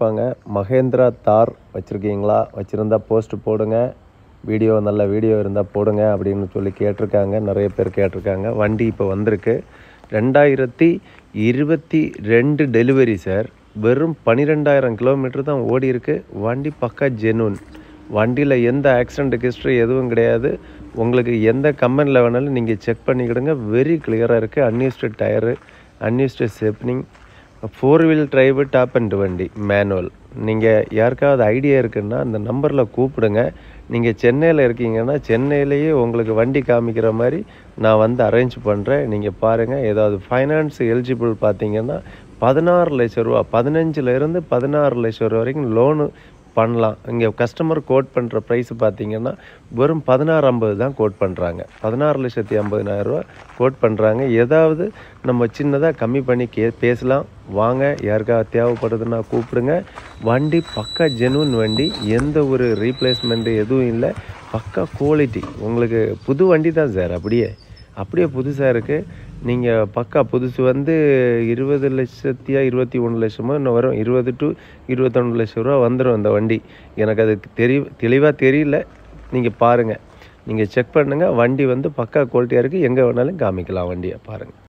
கேட்பாங்க மகேந்திரா தார் வச்சுருக்கீங்களா வச்சுருந்தா போஸ்ட் போடுங்க வீடியோ நல்ல வீடியோ இருந்தால் போடுங்க அப்படின்னு சொல்லி கேட்டிருக்காங்க நிறைய பேர் கேட்டிருக்காங்க வண்டி இப்போ வந்திருக்கு ரெண்டாயிரத்தி இருபத்தி ரெண்டு டெலிவரி சார் வெறும் பன்னிரெண்டாயிரம் கிலோமீட்டர் தான் ஓடி இருக்கு வண்டி பக்கா ஜெனூன் வண்டியில் எந்த ஆக்சிடென்ட் ஹிஸ்ட்ரி எதுவும் கிடையாது உங்களுக்கு எந்த கம்பெனியில் வேணாலும் நீங்கள் செக் பண்ணிக்கிடுங்க வெரி கிளியராக இருக்குது அன்யூஸ்டு டயரு அன்யூஸ்டு செப்னிங் four wheel drive top and வண்டி மேனுவல் நீங்கள் யாருக்காவது ஐடியா இருக்குன்னா அந்த நம்பரில் கூப்பிடுங்க நீங்கள் சென்னையில் இருக்கீங்கன்னா சென்னையிலேயே உங்களுக்கு வண்டி காமிக்கிற மாதிரி நான் வந்து அரேஞ்ச் பண்ணுறேன் நீங்கள் பாருங்கள் ஏதாவது ஃபைனான்ஸ் எலிஜிபிள் பார்த்தீங்கன்னா பதினாறு லட்ச ரூபா பதினஞ்சுலேருந்து பதினாறு லட்சம் ரூபா வரைக்கும் லோனு பண்ணலாம் இங்கே கஸ்டமர் கோட் பண்ணுற ப்ரைஸ் பார்த்தீங்கன்னா வெறும் பதினாறு ஐம்பது தான் கோட் பண்ணுறாங்க பதினாறு லட்சத்தி ஐம்பதினாயிரரூவா கோட் பண்ணுறாங்க ஏதாவது நம்ம சின்னதாக கம்மி பண்ணி கே பேசலாம் வாங்க யாருக்காவது தேவைப்படுதுன்னா கூப்பிடுங்க வண்டி பக்கா ஜெனுவன் வண்டி எந்த ஒரு ரீப்ளேஸ்மெண்ட்டு எதுவும் இல்லை பக்கா குவாலிட்டி உங்களுக்கு புது வண்டி தான் சார் அப்படியே அப்படியே புதுசாக இருக்குது நீங்கள் பக்கா புதுசு வந்து இருபது லட்சத்தியா இருபத்தி ஒன்று லட்சமோ இன்னும் வரும் இருபது டு இருபத்தொன்று லட்ச ரூபா வந்துடும் அந்த வண்டி எனக்கு அது தெரி தெளிவாக தெரியல நீங்கள் பாருங்கள் நீங்கள் செக் பண்ணுங்கள் வண்டி வந்து பக்கா குவாலிட்டியாக இருக்குது எங்கே வேணாலும் காமிக்கலாம் வண்டியை பாருங்கள்